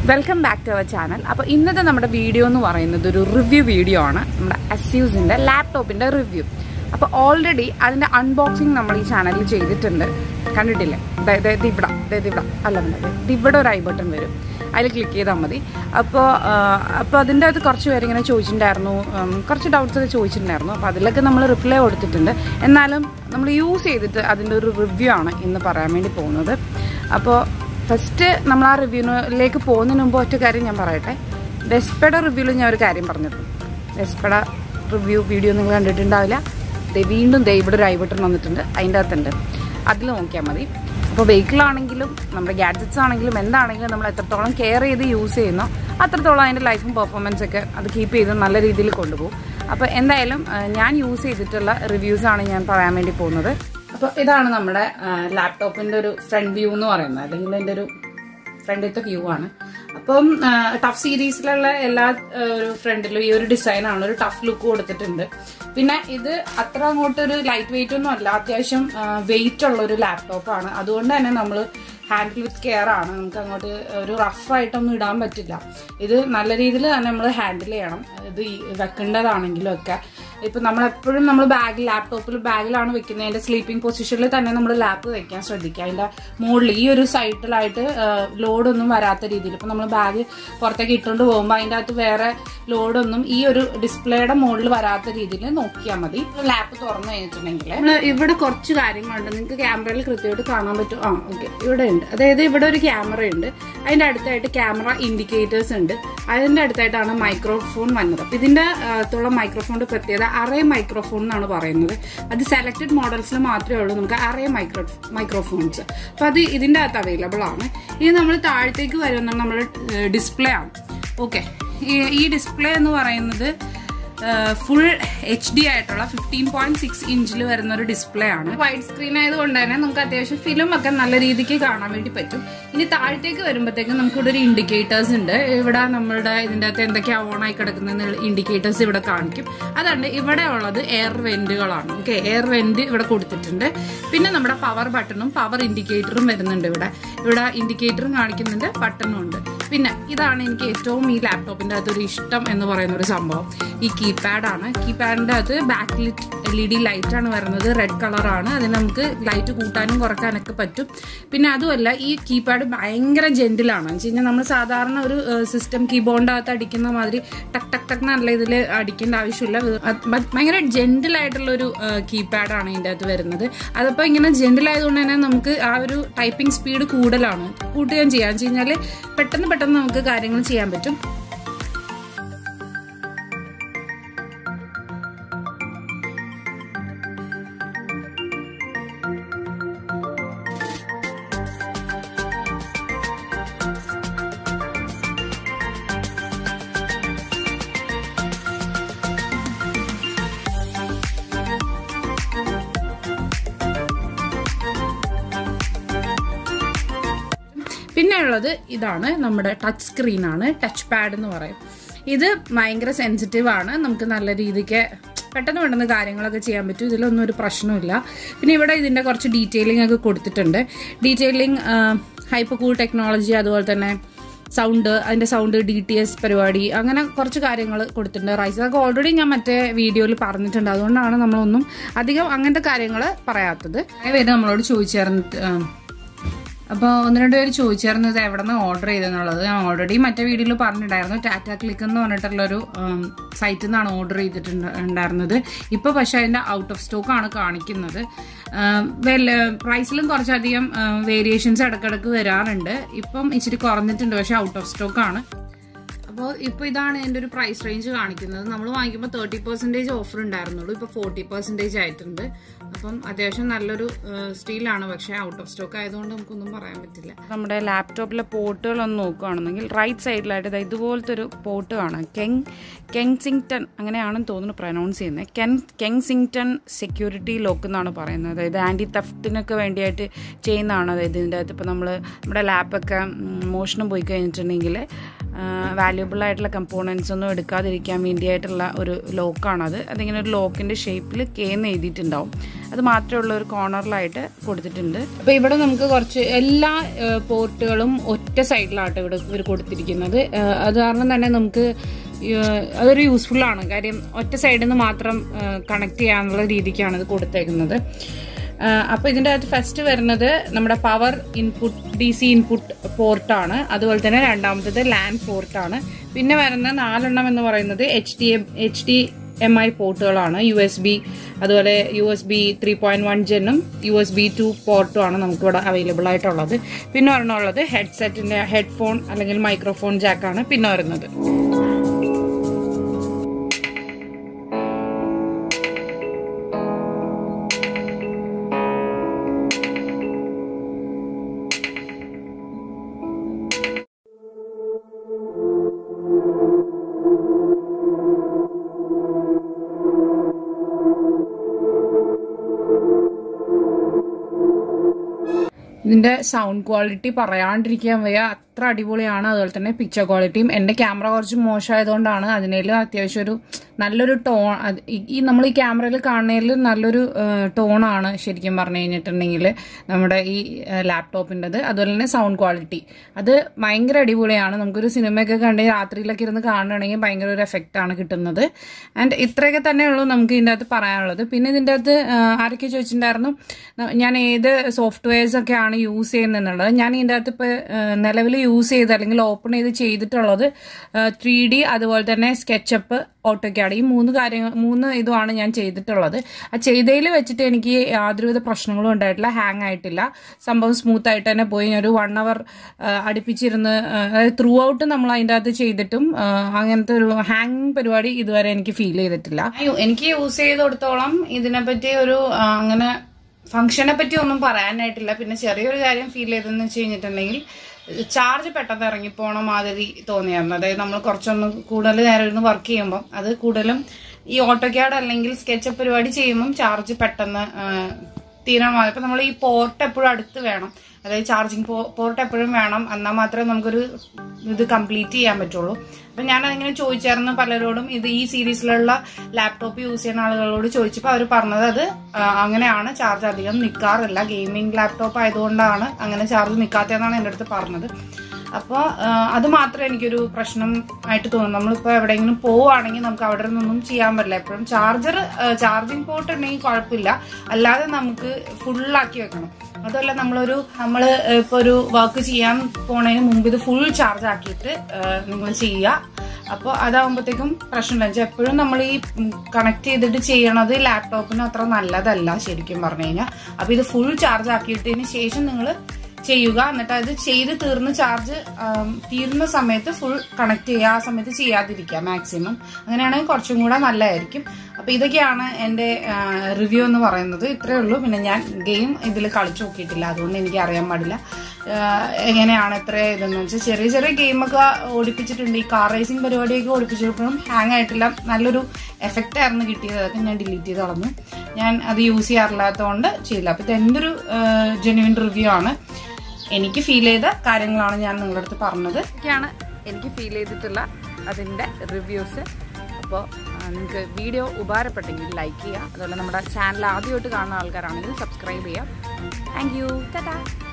welcome back to our channel അപ്പോൾ ഇന്നത്തെ നമ്മുടെ വീഡിയോ എന്ന് പറയുന്നത് ഒരു റിവ്യൂ വീഡിയോ ആണ് നമ്മുടെ അസ്യൂസിൻ്റെ ലാപ്ടോപ്പിൻ്റെ റിവ്യൂ അപ്പോൾ ഓൾറെഡി അതിൻ്റെ അൺബോക്സിങ് നമ്മൾ ഈ ചാനലിൽ ചെയ്തിട്ടുണ്ട് കണ്ടിട്ടില്ലേ അതായത് ഇത് ഇവിടെ അതായത് ഇവിടെ അല്ല വേണ്ട, ഇത് ഇവിടെ ഒരു ഐ ബട്ടൺ വരും അതിൽ ക്ലിക്ക് ചെയ്താൽ മതി അപ്പോൾ അപ്പോൾ അതിൻ്റെ അകത്ത് കുറച്ച് പേര് ഇങ്ങനെ ചോദിച്ചിട്ടുണ്ടായിരുന്നു ഉം, കുറച്ച് ഡൗട്ട്സ് ഒക്കെ ചോദിച്ചിട്ടുണ്ടായിരുന്നു അപ്പോൾ അതിലൊക്കെ നമ്മൾ റിപ്ലൈ കൊടുത്തിട്ടുണ്ട് എന്നാലും നമ്മൾ യൂസ് ചെയ്തിട്ട് അതിൻ്റെ ഒരു റിവ്യൂ ആണ് ഇന്ന് പറയാൻ വേണ്ടി പോകുന്നത് അപ്പോൾ ഫസ്റ്റ് നമ്മൾ ആ റിവ്യൂവിലേക്ക് പോകുന്നതിന് മുമ്പ് ഒറ്റ കാര്യം ഞാൻ പറയട്ടെ വെസ്പയുടെ റിവ്യൂവിൽ ഞാൻ ഒരു കാര്യം പറഞ്ഞിരുന്നു വെസ്പട റിവ്യൂ വീഡിയോ നിങ്ങൾ കണ്ടിട്ടുണ്ടാവില്ല ദേ വീണ്ടും ദേ ഇവിടെ ഒരു ഐ ബട്ടൺ വന്നിട്ടുണ്ട് അതിൻ്റെ അകത്തുണ്ട് അതിൽ നോക്കിയാൽ മതി അപ്പോൾ വെഹിക്കിളാണെങ്കിലും നമ്മുടെ ഗാഡ്ജറ്റ്സ് ആണെങ്കിലും എന്താണെങ്കിലും നമ്മൾ എത്രത്തോളം കെയർ ചെയ്ത് യൂസ് ചെയ്യുന്നോ അത്രത്തോളം അതിൻ്റെ ലൈഫും പെർഫോമൻസ് ഒക്കെ അത് കീപ്പ് ചെയ്ത് നല്ല രീതിയിൽ കൊണ്ടുപോകും അപ്പോൾ എന്തായാലും ആ, ഞാൻ യൂസ് ചെയ്തിട്ടുള്ള റിവ്യൂസാണ് ഞാൻ പറയാൻ വേണ്ടി പോകുന്നത് അപ്പോൾ ഇതാണ് നമ്മുടെ ലാപ്ടോപ്പിൻ്റെ ഒരു ഫ്രണ്ട് വ്യൂ എന്ന് പറയുന്നത് അല്ലെങ്കിൽ എൻ്റെ ഒരു ഫ്രണ്ടിലത്തെ വ്യൂ ആണ് അപ്പം ടഫ് സീരീസിലുള്ള എല്ലാ ആ, ഒരു ഫ്രണ്ടിലും ഈ ഒരു ഡിസൈനാണ് ഒരു ടഫ് ലുക്ക് കൊടുത്തിട്ടുണ്ട് പിന്നെ ഇത് അത്ര അങ്ങോട്ട് ഒരു ലൈറ്റ് വെയിറ്റ് ഒന്നും അല്ല അത്യാവശ്യം വെയിറ്റ് ഉള്ള ഒരു ലാപ്ടോപ്പാണ് അതുകൊണ്ട് തന്നെ നമ്മൾ ഹാൻഡിൽ വിത്ത് കെയർ ആണ് നമുക്ക് അങ്ങോട്ട് ഒരു റഫ് ആയിട്ടൊന്നും ഇടാൻ പറ്റില്ല ഇത് നല്ല രീതിയിൽ തന്നെ നമ്മൾ ഹാൻഡിൽ ചെയ്യണം ഇത് ഈ വെക്കേണ്ടതാണെങ്കിലും ഒക്കെ ഇപ്പം നമ്മൾ എപ്പോഴും നമ്മൾ ബാഗ് ലാപ്ടോപ്പിൽ ബാഗിലാണ് വെക്കുന്നത് അതിന്റെ സ്ലീപ്പിംഗ് പൊസിഷനിൽ തന്നെ നമ്മൾ ലാപ്പ് വെക്കാൻ ശ്രദ്ധിക്കുക അതിന്റെ മുകളിൽ ഈ ഒരു സൈഡിലായിട്ട് ലോഡൊന്നും വരാത്ത രീതിയിൽ ഇപ്പം നമ്മൾ ബാഗ് പുറത്തേക്ക് ഇട്ടുകൊണ്ട് പോകുമ്പോൾ അതിൻ്റെ അകത്ത് വേറെ ലോഡൊന്നും ഈ ഒരു ഡിസ്പ്ലേയുടെ മുകളിൽ വരാത്ത രീതിയിൽ നോക്കിയാൽ മതി ലാപ്പ് തുറന്നു കഴിഞ്ഞിട്ടുണ്ടെങ്കിൽ നമ്മള് ഇവിടെ കുറച്ച് കാര്യങ്ങളുണ്ട് നിങ്ങൾക്ക് ക്യാമറയിൽ കൃത്യമായിട്ട് കാണാൻ പറ്റും ആ ഓക്കെ ഇവിടെ ഉണ്ട് അതായത് ഇവിടെ ഒരു ക്യാമറ ഉണ്ട് അതിന്റെ അടുത്തായിട്ട് ക്യാമറ ഇൻഡിക്കേറ്റേഴ്സ് ഉണ്ട് അതിന്റെ അടുത്തായിട്ടാണ് മൈക്രോഫോൺ വന്നത് അപ്പൊ ഇതിന്റെ അകത്തുള്ള മൈക്രോഫോണിന്റെ പ്രത്യേകത അറേ മൈക്രോഫോൺ എന്നാണ് പറയുന്നത് അത് സെലക്ടഡ് മോഡൽസിൽ മാത്രമേ ഉള്ളൂ നമുക്ക് അറേ മൈക്രോ മൈക്രോഫോൺസ് അപ്പൊ അത് ഇതിന്റെ അകത്ത് അവൈലബിൾ ആണ് ഇത് നമ്മൾ താഴത്തേക്ക് വരുന്ന നമ്മുടെ ഡിസ്പ്ലേ ആണ് ഓക്കെ ഈ ഡിസ്പ്ലേ എന്ന് പറയുന്നത് ഫുൾ എച്ച് ഡി ആയിട്ടുള്ള ഫിഫ്റ്റീൻ പോയിന്റ് സിക്സ് ഇഞ്ചിൽ വരുന്ന ഒരു ഡിസ്പ്ലേ ആണ് വൈഡ് സ്ക്രീൻ ആയതുകൊണ്ട് തന്നെ നമുക്ക് അത്യാവശ്യം ഫിലിം ഒക്കെ നല്ല രീതിക്ക് കാണാൻ വേണ്ടി പറ്റും ഇനി താഴത്തേക്ക് വരുമ്പോഴത്തേക്കും നമുക്ക് ഇവിടെ ഒരു ഇൻഡിക്കേറ്റേഴ്സ് ഉണ്ട് ഇവിടെ നമ്മളുടെ ഇതിൻ്റെ അകത്ത് എന്തൊക്കെയാ ഓൺ ആയി കിടക്കുന്ന ഇൻഡിക്കേറ്റേഴ്സ് ഇവിടെ കാണിക്കും അതുകൊണ്ട് ഇവിടെ ഉള്ളത് എയർ വെന്റുകളാണ് ഓക്കെ എയർ വെന്റ് ഇവിടെ കൊടുത്തിട്ടുണ്ട് പിന്നെ നമ്മുടെ പവർ ബട്ടണും പവർ ഇൻഡിക്കേറ്ററും വരുന്നുണ്ട് ഇവിടെ ഇവിടെ ഇൻഡിക്കേറ്ററും കാണിക്കുന്നുണ്ട് ബട്ടണും ഉണ്ട് പിന്നെ ഇതാണ് എനിക്ക് ഏറ്റവും ഈ ലാപ്ടോപ്പിന്റെ അകത്ത് ഒരു ഇഷ്ടം എന്ന് പറയുന്ന ഒരു സംഭവം ഈ കീപാഡ് ആണ് കീപാഡിന്റെ അകത്ത് back lit L E D light ആണ് വരുന്നത് റെഡ് കളറാണ് അതിന് നമുക്ക് ലൈറ്റ് കൂട്ടാനും കുറക്കാനൊക്കെ പറ്റും പിന്നെ അതുമല്ല ഈ കീപാഡ് ഭയങ്കര ജെന്റിലാണ് എന്ന് വെച്ച് കഴിഞ്ഞാൽ നമ്മൾ സാധാരണ ഒരു സിസ്റ്റം കീബോർഡിന്റെ അകത്ത് അടിക്കുന്ന മാതിരി ടക് ടക് ടക് നല്ല ഇതിൽ അടിക്കേണ്ട ആവശ്യമില്ല അത് ഭ- ഭയങ്കര ജെന്റിൽ ആയിട്ടുള്ള ഒരു കീപാഡാണ് ഇതിൻ്റെ അകത്ത് വരുന്നത് അതപ്പോൾ ഇങ്ങനെ ജെന്റിൽ ആയതുകൊണ്ട് തന്നെ നമുക്ക് ആ ഒരു ടൈപ്പിംഗ് സ്പീഡ് കൂടുതലാണ് കൂട്ടുകയും ചെയ്യാം എന്ന് വെച്ച് കഴിഞ്ഞാൽ പെട്ടെന്ന് പെട്ടെന്ന് നമുക്ക് കാര്യങ്ങൾ ചെയ്യാൻ പറ്റും പിന്നെ ഉള്ളത് ഇതാണ് നമ്മുടെ ടച്ച് സ്ക്രീനാണ് ടച്ച് പാഡ് എന്ന് പറയും ഇത് ഭയങ്കര സെൻസിറ്റീവ് ആണ് നമുക്ക് നല്ല രീതിക്ക് പെട്ടെന്ന് പെട്ടെന്ന് കാര്യങ്ങളൊക്കെ ചെയ്യാൻ പറ്റും ഇതിലൊന്നും ഒരു പ്രശ്നമില്ല പിന്നെ ഇവിടെ ഇതിൻ്റെ കുറച്ച് ഡീറ്റെയിലിംഗ് ഒക്കെ കൊടുത്തിട്ടുണ്ട് ഡീറ്റെയിലിംഗ് ഹൈപ്പർ കൂൾ ടെക്നോളജി അതുപോലെ തന്നെ സൗണ്ട് അതിന്റെ സൗണ്ട് ഡി ടി എസ് പരിപാടി അങ്ങനെ കുറച്ച് കാര്യങ്ങൾ കൊടുത്തിട്ടുണ്ട് റൈസ് അതൊക്കെ ഓൾറെഡി ഞാൻ മറ്റേ വീഡിയോയിൽ പറഞ്ഞിട്ടുണ്ട് അതുകൊണ്ടാണ് നമ്മളൊന്നും അധികം അങ്ങനത്തെ കാര്യങ്ങൾ പറയാത്തത് പേര് നമ്മളോട് ചോദിച്ചായിരുന്നു അപ്പോൾ ഒന്ന് രണ്ട് പേര് ചോദിച്ചായിരുന്നു എവിടെ നിന്ന് ഓർഡർ ചെയ്തെന്നുള്ളത് ഞാൻ ഓൾറെഡി മറ്റേ വീഡിയോയിൽ പറഞ്ഞിട്ടുണ്ടായിരുന്നു ടാറ്റ ക്ലിക്ക് എന്ന് പറഞ്ഞിട്ടുള്ളൊരു സൈറ്റിൽ നിന്നാണ് ഓർഡർ ചെയ്തിട്ടുണ്ടായിരുന്നത് ഇപ്പോൾ പക്ഷേ അതിൻ്റെ ഔട്ട് ഓഫ് സ്റ്റോക്ക് ആണ് കാണിക്കുന്നത് വെൽ പ്രൈസിലും കുറച്ചധികം വേരിയേഷൻസ് ഇടയ്ക്കിടയ്ക്ക് വരാറുണ്ട് ഇപ്പം ഇച്ചിരി കുറഞ്ഞിട്ടുണ്ട് പക്ഷേ ഔട്ട് ഓഫ് സ്റ്റോക്ക് ആണ് അപ്പോൾ ഇപ്പോൾ ഇതാണ് എൻ്റെ ഒരു പ്രൈസ് റേഞ്ച് കാണിക്കുന്നത് നമ്മൾ വാങ്ങിക്കുമ്പോൾ തേർട്ടി പെർസെൻറ്റേജ് ഓഫർ ഉണ്ടായിരുന്നുള്ളൂ ഇപ്പോൾ ഫോർട്ടി പെർസെൻറ്റേജ് ആയിട്ടുണ്ട് അപ്പം അത്യാവശ്യം നല്ലൊരു സ്റ്റീലാണ് പക്ഷേ ഔട്ട് ഓഫ് സ്റ്റോക്ക് ആയതുകൊണ്ട് നമുക്കൊന്നും പറയാൻ പറ്റില്ല നമ്മുടെ ലാപ്ടോപ്പിലെ പോർട്ടുകളൊന്ന് നോക്കുകയാണെന്നെങ്കിൽ റൈറ്റ് സൈഡിലായിട്ട് ദാ ഇതുപോലത്തെ ഒരു പോർട്ട് കാണാം കെങ് കെങ്സിങ്ടൺ അങ്ങനെയാണെന്ന് തോന്നുന്നു പ്രൊനൗൺസ് ചെയ്യുന്നത് കെൻ കെങ്സിങ്ടൺ സെക്യൂരിറ്റി ലോക്ക് എന്നാണ് പറയുന്നത് അതായത് ആൻറ്റി തെഫ്റ്റിനൊക്കെ വേണ്ടിയായിട്ട് ചെയ്യുന്നതാണ് അതായത് ഇതിൻ്റെ അകത്ത് ഇപ്പോൾ നമ്മൾ നമ്മുടെ ലാപ്പൊക്കെ മോഷണം പോയി കഴിഞ്ഞിട്ടുണ്ടെങ്കിൽ വാല്യുബിൾ ആയിട്ടുള്ള കമ്പോണൻസ് ഒന്നും എടുക്കാതിരിക്കാൻ വേണ്ടിയായിട്ടുള്ള ഒരു ലോക്കാണത് അതിങ്ങനെ ഒരു ലോക്കിൻ്റെ ഷേപ്പിൽ കെ എന്ന് എഴുതിയിട്ടുണ്ടാവും അത് മാത്രമേ ഉള്ള ഒരു കോർണറിലായിട്ട് കൊടുത്തിട്ടുണ്ട് അപ്പോൾ ഇവിടെ നമുക്ക് കുറച്ച് എല്ലാ പോർട്ടുകളും ഒറ്റ സൈഡിലായിട്ട് ഇവിടെ ഇവർ കൊടുത്തിരിക്കുന്നത് ഏഹ് അത് കാരണം തന്നെ നമുക്ക് ഏഹ് അതൊരു യൂസ്ഫുൾ ആണ് കാര്യം ഒറ്റ സൈഡിൽ നിന്ന് മാത്രം കണക്ട് ചെയ്യാനുള്ള രീതിക്കാണ് ഇത് കൊടുത്തേക്കുന്നത് അപ്പോൾ ഇതിൻ്റെ അകത്ത് ഫസ്റ്റ് വരുന്നത് നമ്മുടെ power input D C input പോർട്ടാണ് അതുപോലെ തന്നെ രണ്ടാമത്തത് ലാൻഡ് പോർട്ടാണ് പിന്നെ വരുന്ന നാലെണ്ണം എന്ന് പറയുന്നത് H D M H D M I പോർട്ടുകളാണ് യു എസ് ബി അതുപോലെ U S B three point one ജെന്നും യു എസ് ബി ടു പോർട്ടും ആണ് നമുക്കിവിടെ അവൈലബിൾ ആയിട്ടുള്ളത് പിന്നെ ഒരെണ്ണം ഉള്ളത് ഹെഡ്സെറ്റിൻ്റെ ഹെഡ്ഫോൺ അല്ലെങ്കിൽ മൈക്രോഫോൺ ജാക്കാണ് പിന്നെ വരുന്നത് ഇതിന്റെ സൗണ്ട് ക്വാളിറ്റി പറയാണ്ടിരിക്കാൻ വയ്യ അത്ര അടിപൊളിയാണ് അതുപോലെ തന്നെ പിക്ചർ ക്വാളിറ്റിയും എൻ്റെ ക്യാമറ കുറച്ച് മോശമായതുകൊണ്ടാണ് അതിനേലും അത്യാവശ്യം ഒരു നല്ലൊരു ടോൺ ഈ നമ്മൾ ഈ ക്യാമറയിൽ കാണുന്നതിൽ നല്ലൊരു ടോണാണ് ശരിക്കും പറഞ്ഞു കഴിഞ്ഞിട്ടുണ്ടെങ്കിൽ നമ്മുടെ ഈ ലാപ്ടോപ്പിൻ്റെത് അതുപോലെ തന്നെ സൗണ്ട് ക്വാളിറ്റി അത് ഭയങ്കര അടിപൊളിയാണ് നമുക്കൊരു സിനിമയൊക്കെ കണ്ട് രാത്രിയിലൊക്കെ ഇരുന്ന് കാണുകയാണെങ്കിൽ ഭയങ്കര ഒരു എഫക്റ്റ് ആണ് കിട്ടുന്നത് ആൻഡ് ഇത്രയൊക്കെ തന്നെയുള്ളൂ നമുക്ക് ഇതിൻ്റെ അകത്ത് പറയാനുള്ളത് പിന്നെ ഇതിൻ്റെ അകത്ത് ആരൊക്കെ ചോദിച്ചിട്ടുണ്ടായിരുന്നു ഞാൻ ഏത് സോഫ്റ്റ്വെയർസ് ഒക്കെയാണ് യൂസ് ചെയ്യുന്നത് ഞാൻ ഇതിൻ്റെ അകത്ത് ഇപ്പോൾ നിലവിൽ യൂസ് ചെയ്ത് അല്ലെങ്കിൽ ഓപ്പൺ ചെയ്ത് ചെയ്തിട്ടുള്ളത് ത്രീ ഡി അതുപോലെ തന്നെ സ്കെച്ചപ്പ് ഓട്ടോക്കാഡ് ഈ മൂന്ന് കാര്യങ്ങൾ മൂന്ന് ഇതുമാണ് ഞാൻ ചെയ്തിട്ടുള്ളത് ആ ചെയ്തതിൽ വെച്ചിട്ട് എനിക്ക് യാതൊരുവിധ പ്രശ്നങ്ങളും ഉണ്ടായിട്ടില്ല ഹാങ് ആയിട്ടില്ല സംഭവം സ്മൂത്ത് ആയിട്ട് തന്നെ പോയി ഒരു വൺ അവർ അടുപ്പിച്ചിരുന്ന് അതായത് ത്രൂ ഔട്ട് നമ്മൾ അതിൻ്റെ അകത്ത് ചെയ്തിട്ടും അങ്ങനത്തെ ഒരു ഹാങ് പരിപാടി ഇതുവരെ എനിക്ക് ഫീൽ ചെയ്തിട്ടില്ല എനിക്ക് യൂസ് ചെയ്ത് കൊടുത്തോളം ഇതിനെപ്പറ്റി ഒരു അങ്ങനെ ഫംഗ്ഷനെ പറ്റി ഒന്നും പറയാനായിട്ടില്ല പിന്നെ ചെറിയൊരു കാര്യം ഫീൽ ചെയ്തെന്ന് വെച്ച് കഴിഞ്ഞിട്ടുണ്ടെങ്കിൽ ചാർജ് പെട്ടെന്ന് ഇറങ്ങിപ്പോണ മാതിരി തോന്നിയായിരുന്നു അതായത് നമ്മൾ കുറച്ചൊന്ന് കൂടുതൽ നേരം ഇരുന്ന് വർക്ക് ചെയ്യുമ്പം അത് കൂടുതലും ഈ ഓട്ടോക്യാഡ് അല്ലെങ്കിൽ സ്കെച്ച് പരിപാടി ചെയ്യുമ്പം ചാർജ് പെട്ടെന്ന് തീരണം ഇപ്പം നമ്മൾ ഈ പോർട്ട് എപ്പോഴും അടുത്ത് വേണം അതായത് ചാർജിങ് പോർട്ട് എപ്പോഴും വേണം എന്നാൽ മാത്രമേ നമുക്കൊരു ഇത് കംപ്ലീറ്റ് ചെയ്യാൻ പറ്റുള്ളൂ അപ്പം ഞാൻ അതിങ്ങനെ ചോദിച്ചായിരുന്നു പലരോടും ഇത് ഈ സീരീസിലുള്ള ലാപ്ടോപ്പ് യൂസ് ചെയ്യുന്ന ആളുകളോട് ചോദിച്ചപ്പോൾ അവർ പറഞ്ഞത് അത് അങ്ങനെയാണ് ചാർജ് അധികം നിൽക്കാറില്ല ഗെയിമിംഗ് ലാപ്ടോപ്പ് ആയതുകൊണ്ടാണ് അങ്ങനെ ചാർജ് നിൽക്കാത്തതെന്നാണ് എൻ്റെ അടുത്ത് പറഞ്ഞത് അപ്പോൾ അത് മാത്രമേ എനിക്കൊരു പ്രശ്നം ആയിട്ട് തോന്നുന്നു നമ്മളിപ്പോൾ എവിടെയെങ്കിലും പോവുകയാണെങ്കിൽ നമുക്ക് അവിടെ നിന്നൊന്നും ചെയ്യാൻ പറ്റില്ല എപ്പോഴും ചാർജർ ചാർജിങ് പോർട്ട് ഉണ്ടെങ്കിൽ കുഴപ്പമില്ല അല്ലാതെ നമുക്ക് ഫുള്ളാക്കി വെക്കണം അതുമല്ല നമ്മളൊരു നമ്മൾ ഇപ്പോൾ ഒരു വർക്ക് ചെയ്യാൻ പോണതിന് മുമ്പ് ഇത് ഫുൾ ചാർജ് ആക്കിയിട്ട് നിങ്ങൾ ചെയ്യുക അപ്പോൾ അതാകുമ്പോഴത്തേക്കും പ്രശ്നമില്ല വെച്ചാൽ എപ്പോഴും നമ്മൾ ഈ കണക്ട് ചെയ്തിട്ട് ചെയ്യണത് ലാപ്ടോപ്പിന് അത്ര നല്ലതല്ല ശരിക്കും പറഞ്ഞു കഴിഞ്ഞാൽ അപ്പോൾ ഇത് ഫുൾ ചാർജ് ആക്കിയിട്ടതിന് ശേഷം നിങ്ങൾ ചെയ്യുക എന്നിട്ട് അത് ചെയ്ത് തീർന്ന് ചാർജ് തീരുന്ന സമയത്ത് ഫുൾ കണക്ട് ചെയ്യുക ആ സമയത്ത് ചെയ്യാതിരിക്കുക മാക്സിമം അങ്ങനെയാണെങ്കിൽ കുറച്ചും കൂടെ നല്ലതായിരിക്കും അപ്പൊ ഇതൊക്കെയാണ് എൻ്റെ റിവ്യൂ എന്ന് പറയുന്നത് ഇത്രയേ ഉള്ളൂ പിന്നെ ഞാൻ ഗെയിം ഇതിൽ കളിച്ചു നോക്കിയിട്ടില്ല അതുകൊണ്ട് എനിക്ക് അറിയാൻ പാടില്ല എങ്ങനെയാണ് എത്ര ഇതെന്ന് വെച്ചാൽ ചെറിയ ചെറിയ ഗെയിമൊക്കെ ഓടിപ്പിച്ചിട്ടുണ്ട് ഈ കാർ റേസിംഗ് പരിപാടിയൊക്കെ ഓടിപ്പിച്ചപ്പോഴും ഹാങ് ആയിട്ടില്ല നല്ലൊരു എഫക്റ്റ് ആയിരുന്നു കിട്ടിയത് അതൊക്കെ ഞാൻ ഡിലീറ്റ് ചെയ്ത് കളഞ്ഞു ഞാൻ അത് യൂസ് ചെയ്യാറില്ലാത്തതുകൊണ്ട് ചെയ്യില്ല അപ്പൊ ഇത് എൻ്റെ ഒരു ജെന്യുവൻ റിവ്യൂ ആണ് എനിക്ക് ഫീൽ ചെയ്ത കാര്യങ്ങളാണ് ഞാൻ നിങ്ങളുടെ അടുത്ത് പറഞ്ഞത് ഒക്കെയാണ് എനിക്ക് ഫീൽ ചെയ്തിട്ടുള്ള അതിൻ്റെ റിവ്യൂസ് അപ്പോൾ നിങ്ങൾക്ക് വീഡിയോ ഉപകാരപ്പെട്ടെങ്കിൽ ലൈക്ക് ചെയ്യുക അതുപോലെ നമ്മുടെ ചാനൽ ആദ്യമായിട്ട് കാണുന്ന ആൾക്കാരാണെങ്കിൽ സബ്സ്ക്രൈബ് ചെയ്യുക താങ്ക് യു ടാറ്റാ